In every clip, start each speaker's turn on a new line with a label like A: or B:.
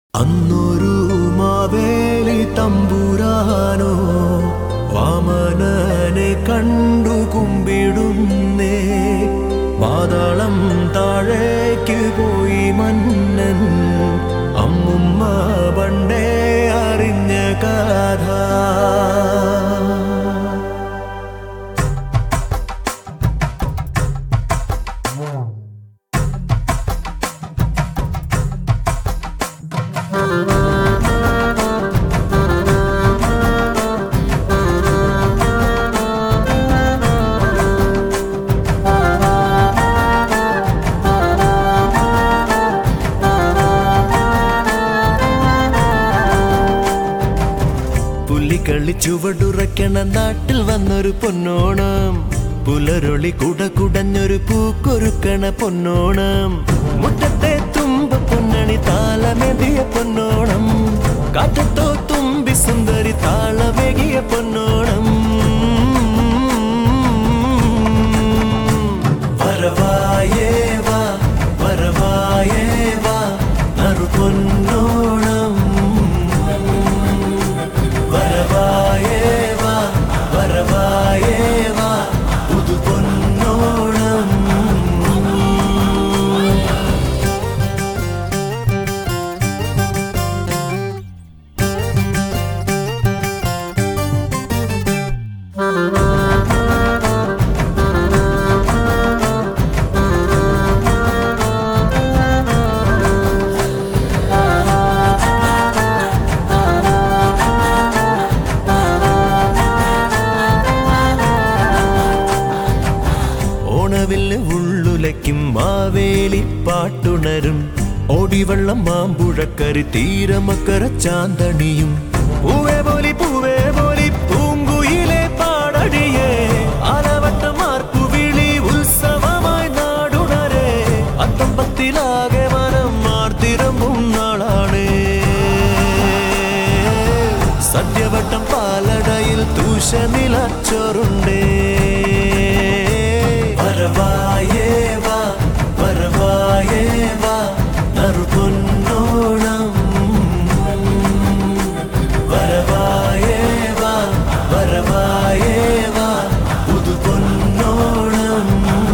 A: അന്നൊരു മാവേലി തമ്പുരാനോ വാമനനെ കണ്ടു കുമ്പിടുന്നേ പാതാളം താഴേക്ക് പോയി മന്നൻ അമ്മുമ്മ പണ്ടേ അറിഞ്ഞ കഥ പുലികളി ചുവടുറയ്ക്കണ നാട്ടിൽ വന്നൊരു പൊന്നോണം പുലരൊളി കുട കുടഞ്ഞൊരു പൂക്കൊരുക്കണ പൊന്നോണം മുറ്റത്തെ തുമ്പ പൊന്നണി താളമെതിയ പൊന്നോണം കാറ്റത്തോ തുമ്പി സുന്ദരി താളമേകിയ പൊന്നോണം വരവായേ വാ വരവായേ വാ നറു പൊന്നോണം വരവായേ വാ വരവായേ വാ പുതു പൊന്നോണം ഓണവില്ല് ഉള്ളുലയ്ക്കും മാവേലി പാട്ടുണരും ഓടിവെള്ളം മാമ്പുഴക്കരി തീരമക്കര ചാന്തണിയും പൂവേ പോലി പൂവേ പോലി പൂങ്കുയിലെ പാടടിയേ ആലവട്ടമാർപ്പു വിളി ഉത്സവമായി നാടുണരേ അത്തമ്പത്തിലാകെ മനം മാർത്തിരമ്പും നാളാണ് സദ്യവട്ടം പാലടയിൽ തൂഷനിലച്ചോറുണ്ടേ വരവായേ വാ വരവായേ വാ നറു പൊന്നോണം വരവായേ വാ വരവായേ വാ പുതു പൊന്നോണം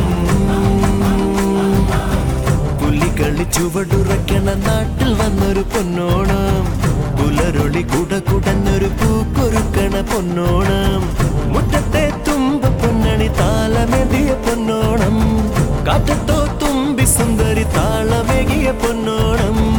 A: പുലികളി ചുവടുറയ്ക്കണ നാട്ടിൽ വന്നൊരു പൊന്നോണം പുലരൊളി കുട കുടഞ്ഞൊരു പൂക്കൊരുക്കണ പൊന്നോണം മുറ്റത്തെ തുമ്പ പൊന്നണി താളമെതിയ പൊന്നോണം കാറ്റത്തോ തുമ്പി സുന്ദരി താളമേകിയ പൊന്നോണം